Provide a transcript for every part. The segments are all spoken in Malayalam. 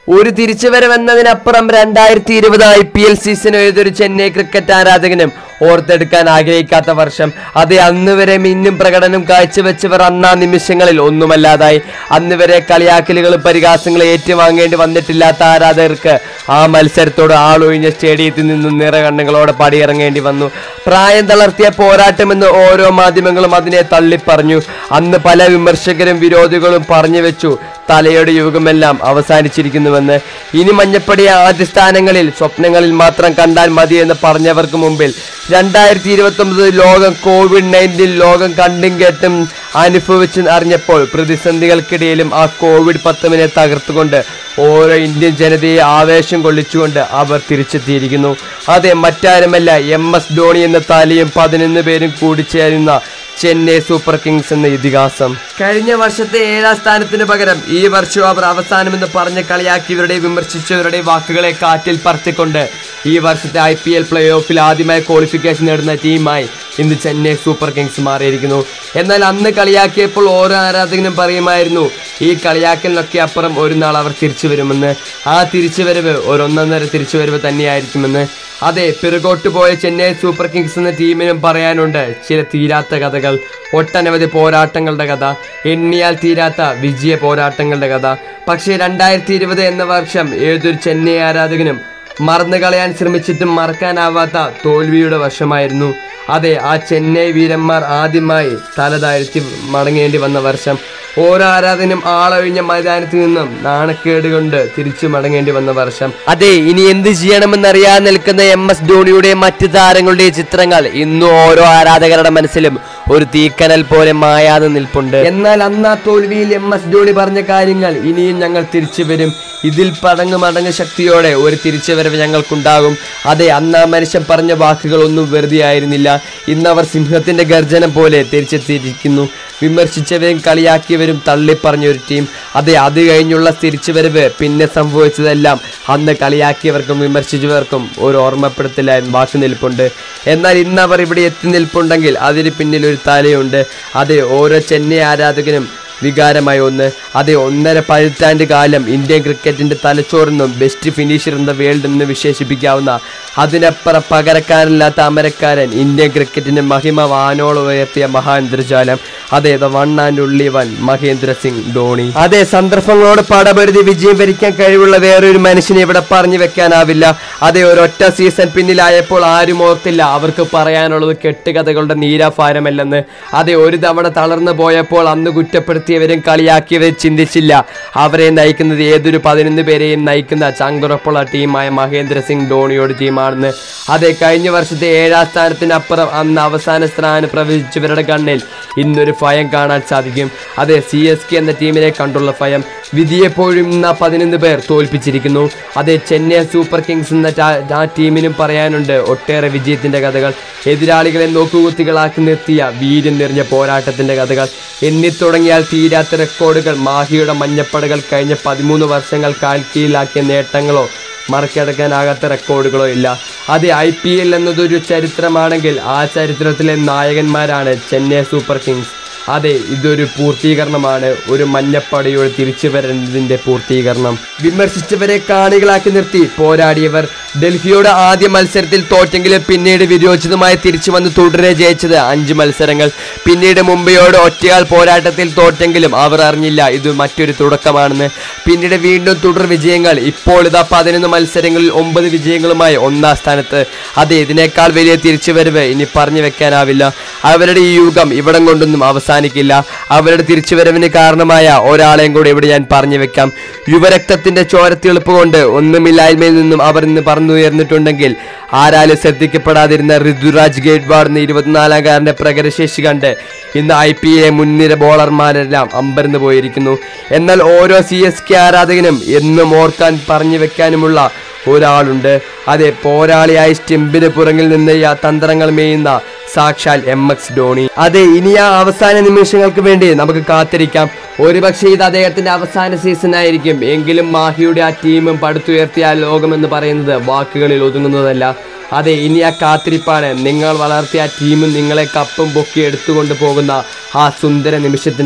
ഒരു തിരിച്ചുവരവെന്നതിനപ്പുറം രണ്ടായിരത്തി ഇരുപത് ഐ പി എൽ സീസൺ ഏതൊരു ചെന്നൈ ക്രിക്കറ്റ് ആരാധകനും ഓർത്തെടുക്കാൻ ആഗ്രഹിക്കാത്ത വർഷം അത് അന്ന് വരെ മിന്നും പ്രകടനം കാഴ്ചവെച്ചവർ അന്നാ നിമിഷങ്ങളിൽ ഒന്നുമല്ലാതായി അന്ന് വരെ കളിയാക്കലുകളും പരിഹാസങ്ങളും ഏറ്റുവാങ്ങേണ്ടി വന്നിട്ടില്ലാത്ത ആരാധകർക്ക് ആ മത്സരത്തോട് ആളൊഴിഞ്ഞ സ്റ്റേഡിയത്തിൽ നിന്നും നിറകണ്ണുകളോടെ പടിയിറങ്ങേണ്ടി വന്നു പ്രായം തളർത്തിയ പോരാട്ടമെന്ന് ഓരോ മാധ്യമങ്ങളും അതിനെ തള്ളിപ്പറഞ്ഞു അന്ന് പല വിമർശകരും വിരോധികളും പറഞ്ഞു വെച്ചു തലയുടെ യുഗമെല്ലാം അവസാനിച്ചിരിക്കുന്നുവെന്ന് ഇനി മഞ്ഞപ്പടിയ ആദ്യ സ്ഥാനങ്ങളിൽ സ്വപ്നങ്ങളിൽ മാത്രം കണ്ടാൽ മതിയെന്ന് പറഞ്ഞവർക്ക് മുമ്പിൽ രണ്ടായിരത്തി ഇരുപത്തി ഒമ്പത് ലോകം കോവിഡ് നയൻറ്റീൻ ലോകം കണ്ടും കേട്ടും അനുഭവിച്ച് അറിഞ്ഞപ്പോൾ പ്രതിസന്ധികൾക്കിടയിലും ആ കോവിഡ് പത്തൊമ്പതിനെ തകർത്തുകൊണ്ട് ഓരോ ഇന്ത്യൻ ജനതയെ ആവേശം കൊള്ളിച്ചുകൊണ്ട് അവർ തിരിച്ചെത്തിയിരിക്കുന്നു അതെ മറ്റാരുമല്ല എം എസ് ധോണി എന്ന തലയും പതിനൊന്ന് പേരും കൂടിച്ചേരുന്ന ചെന്നൈ സൂപ്പർ കിങ്സ് എന്ന ഇതിഹാസം കഴിഞ്ഞ വർഷത്തെ ഏഴാം സ്ഥാനത്തിന് പകരം ഈ വർഷം അവർ അവസാനമെന്ന് പറഞ്ഞ് കളിയാക്കിയവരുടെ വിമർശിച്ചവരുടെ വാക്കുകളെ കാറ്റിൽ പറത്തിക്കൊണ്ട് ഈ വർഷത്തെ ഐ പി എൽ പ്ലേ ഓഫിൽ ആദ്യമായി ക്വാളിഫിക്കേഷൻ നേടുന്ന ടീമായി ഇന്ന് ചെന്നൈ സൂപ്പർ കിങ്സ് മാറിയിരിക്കുന്നു എന്നാൽ അന്ന് കളിയാക്കിയപ്പോൾ ഓരോ ആരാധകനും പറയുമായിരുന്നു ഈ കളിയാക്കലിനൊക്കെ അപ്പുറം ഒരു നാൾ അവർ തിരിച്ചു വരുമെന്ന് ആ തിരിച്ചുവരവ് ഒരു ഒന്നൊന്നര തിരിച്ചുവരവ് തന്നെയായിരിക്കുമെന്ന് അതെ പിറകോട്ട് പോയ ചെന്നൈ സൂപ്പർ കിങ്സ് എന്ന ടീമിനും പറയാനുണ്ട് ചില തീരാത്ത കഥകൾ ഒട്ടനവധി പോരാട്ടങ്ങളുടെ കഥ എണ്ണിയാൽ തീരാത്ത വിജയ പോരാട്ടങ്ങളുടെ കഥ പക്ഷേ രണ്ടായിരത്തി ഇരുപത് എന്ന വർഷം ഏതൊരു ചെന്നൈ ആരാധകനും മറന്നു കളയാൻ ശ്രമിച്ചിട്ടും മറക്കാനാവാത്ത തോൽവിയുടെ വർഷമായിരുന്നു അതെ ആ ചെന്നൈ വീരന്മാർ ആദ്യമായി തലതാഴ്ത്തി മടങ്ങേണ്ടി വന്ന വർഷം ഓരോ ആരാധനും ആളൊഴിഞ്ഞ മൈതാനത്ത് നിന്നും നാണക്കേട് കൊണ്ട് തിരിച്ചു മടങ്ങേണ്ടി വന്ന വർഷം അതെ ഇനി എന്ത് ചെയ്യണമെന്നറിയാൻ നിൽക്കുന്ന എം എസ് ധോണിയുടെ മറ്റ് താരങ്ങളുടെ ചിത്രങ്ങൾ ഇന്നും ഓരോ ആരാധകരുടെ മനസ്സിലും ഒരു തീക്കനൽ പോലെ മായാതെ നിൽപ്പുണ്ട് എന്നാൽ അന്ന് ആ തോൽവിയിൽ എം എസ് ധോണി പറഞ്ഞ കാര്യങ്ങൾ ഇനിയും ഞങ്ങൾ തിരിച്ചു വരും ഇതിൽ പടങ്ങ് മടങ്ങ് ശക്തിയോടെ ഒരു തിരിച്ചുവരവ് ഞങ്ങൾക്കുണ്ടാകും അതെ അന്ന് ആ മനുഷ്യൻ പറഞ്ഞ വാക്കുകളൊന്നും വെറുതെ ആയിരുന്നില്ല ഇന്നവർ സിംഹത്തിന്റെ ഗർജനം പോലെ തിരിച്ചെത്തിയിരിക്കുന്നു വിമർശിച്ചവരും കളിയാക്കിയവരും തള്ളിപ്പറഞ്ഞ ഒരു ടീം അതെ അത് കഴിഞ്ഞുള്ള തിരിച്ചുവരവ് പിന്നെ സംഭവിച്ചതെല്ലാം അന്ന് കളിയാക്കിയവർക്കും വിമർശിച്ചവർക്കും ഒരു ഓർമ്മപ്പെടുത്തലായി വാക്ക് നിൽപ്പുണ്ട് എന്നാൽ ഇന്ന് അവർ ഇവിടെ എത്തി നിൽപ്പുണ്ടെങ്കിൽ അതിന് പിന്നിൽ ഒരു തലയുണ്ട് അതെ ഓരോ ചെന്നൈ ആരാധകനും വികാരമായ ഒന്ന് അതെ ഒന്നര പതിറ്റാണ്ട് കാലം ഇന്ത്യൻ ക്രിക്കറ്റിന്റെ തലച്ചോറെന്നും best finisher in the world എന്ന് വിശേഷിപ്പിക്കാവുന്ന അതിനപ്പുറം പകരക്കാരനില്ലാത്ത അമരക്കാരൻ ഇന്ത്യൻ ക്രിക്കറ്റിന്റെ മഹിമ വാനോളം ഉയർത്തിയ മഹാന്തർജാലം അതെ the one and only one Mahendra Singh Dhoni അതെ സന്ദർഭങ്ങളോട് പടപെടുതി വിജയം ഭരിക്കാൻ കഴിവുള്ള വേറൊരു മനുഷ്യനെ ഇവിടെ പറഞ്ഞു വെക്കാനാവില്ല അതെ ഒരൊറ്റ സീസൺ പിന്നിലായപ്പോൾ ആരും ഓർത്തില്ല അവർക്ക് പറയാനുള്ളത് കെട്ടുകഥകളുടെ നീരാഭാരമല്ലെന്ന് അതെ ഒരു തവണ തളർന്നു പോയപ്പോൾ അന്ന് കുറ്റപ്പെടുത്തിയവരും കളിയാക്കിയവരും ചിന്തിച്ചില്ല അവരെ നയിക്കുന്നത് ഏതൊരു പതിനൊന്ന് പേരെയും നയിക്കുന്ന ചങ്കുറപ്പുള്ള ടീമായ മഹേന്ദ്ര സിംഗ് ധോണിയോട് ടീമാണെന്ന് അതെ കഴിഞ്ഞ വർഷത്തെ ഏഴാം സ്ഥാനത്തിനപ്പുറം അന്ന് അവസാന സ്ഥാനം പ്രവചിച്ചവരുടെ കണ്ണിൽ ഇന്നൊരു ഭയം കാണാൻ സാധിക്കും അതെ സി എസ് കെ എന്ന ടീമിനെ കണ്ടുള്ള ഭയം വിധിയെപ്പോഴും ഇന്ന് ആ പതിനൊന്ന് പേർ തോൽപ്പിച്ചിരിക്കുന്നു അതെ ചെന്നൈ സൂപ്പർ കിങ്സ് എന്ന ട- ആ ടീമിനും പറയാനുണ്ട് ഒട്ടേറെ വിജയത്തിന്റെ കഥകൾ എതിരാളികളെ നോക്കുകുത്തികളാക്കി നിർത്തിയ വീര്യം നിറഞ്ഞ പോരാട്ടത്തിന്റെ കഥകൾ എണ്ണിത്തുടങ്ങിയാൽ തീരാത്ത റെക്കോർഡുകൾ മാഹിയുടെ മഞ്ഞപ്പടകൾ കഴിഞ്ഞ പതിമൂന്ന് വർഷങ്ങൾ കാൽ കീഴിലാക്കിയ നേട്ടങ്ങളോ മറികടക്കാനാകാത്ത റെക്കോർഡുകളോ ഇല്ല അത് ഐ പി എൽ എന്നതൊരു ചരിത്രമാണെങ്കിൽ ആ ചരിത്രത്തിലെ നായകന്മാരാണ് ചെന്നൈ സൂപ്പർ കിങ്സ് അതെ ഇതൊരു പൂർത്തീകരണമാണ് ഒരു മഞ്ഞപ്പടയോട് തിരിച്ചു വരുന്നതിന്റെ പൂർത്തീകരണം വിമർശിച്ചവരെ കാണികളാക്കി നിർത്തി പോരാടിയവർ ഡൽഹിയോട് ആദ്യ മത്സരത്തിൽ തോറ്റെങ്കിലും പിന്നീട് വിരോചിതമായി തിരിച്ചു വന്ന് തുടരെ ജയിച്ചത് അഞ്ച് മത്സരങ്ങൾ പിന്നീട് മുംബൈയോട് ഒറ്റയാൾ പോരാട്ടത്തിൽ തോറ്റെങ്കിലും അവർ അറിഞ്ഞില്ല ഇത് മറ്റൊരു തുടക്കമാണെന്ന് പിന്നീട് വീണ്ടും തുടർ വിജയങ്ങൾ ഇപ്പോൾ ഇതാ പതിനൊന്ന് മത്സരങ്ങളിൽ ഒമ്പത് വിജയങ്ങളുമായി ഒന്നാം സ്ഥാനത്ത് അതെ ഇതിനേക്കാൾ വലിയ തിരിച്ചുവരവ് ഇനി പറഞ്ഞു വെക്കാനാവില്ല അവരുടെ ഈ യുഗം ഇവിടം കൊണ്ടൊന്നും അവസാനിക്കില്ല അവരുടെ തിരിച്ചുവരവിന് കാരണമായ ഒരാളെയും കൂടെ ഇവിടെ ഞാൻ പറഞ്ഞു വെക്കാം യുവരക്തത്തിന്റെ ചോരത്തിളപ്പ് കൊണ്ട് ഒന്നുമില്ലായ്മയിൽ നിന്നും അവർ ഇന്ന് പറന്നുയർന്നിട്ടുണ്ടെങ്കിൽ ആരാലും ശ്രദ്ധിക്കപ്പെടാതിരുന്ന ഋതുരാജ് ഗേഡ്വാഡ് എന്ന ഇരുപത്തിനാലാംകാരന്റെ പ്രകടശേഷി കണ്ട് ഇന്ന് ഐ പി എ മുൻനിര ബോളർമാരെല്ലാം അമ്പരന്ന് പോയിരിക്കുന്നു എന്നാൽ ഓരോ സി എസ് കെ ആരാധകനും എന്നും ഓർക്കാൻ പറഞ്ഞു വെക്കാനുമുള്ള ഒരാളുണ്ട് അതെ പോരാളിയായി സ്റ്റെമ്പിന് പുറകിൽ നിന്ന് ഈ തന്ത്രങ്ങൾ മേയുന്ന സാക്ഷാൽ എം എക്സ് ധോണി അതെ ഇനി ആ അവസാന നിമിഷങ്ങൾക്ക് വേണ്ടി നമുക്ക് കാത്തിരിക്കാം ഒരുപക്ഷെ ഇത് അദ്ദേഹത്തിന്റെ അവസാന സീസൺ ആയിരിക്കും എങ്കിലും മാഹിയുടെ ആ ടീമും പടുത്തുയർത്തിയ ആ ലോകമെന്ന് പറയുന്നത് വാക്കുകളിൽ ഒതുങ്ങുന്നതല്ല അതെ ഇനി ആ കാത്തിരിപ്പാണ് നിങ്ങൾ വളർത്തിയ ആ ടീമും നിങ്ങളെ കപ്പും പൊക്കി എടുത്തുകൊണ്ട് പോകുന്ന ആ സുന്ദര നിമിഷത്തിനായി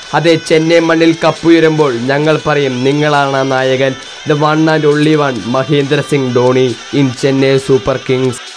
അതെ ചെന്നൈ മണ്ണിൽ കപ്പുയരുമ്പോൾ ഞങ്ങൾ പറയും നിങ്ങളാണ് ആ നായകൻ the one and only one Mahendra Singh Dhoni in Chennai super Kings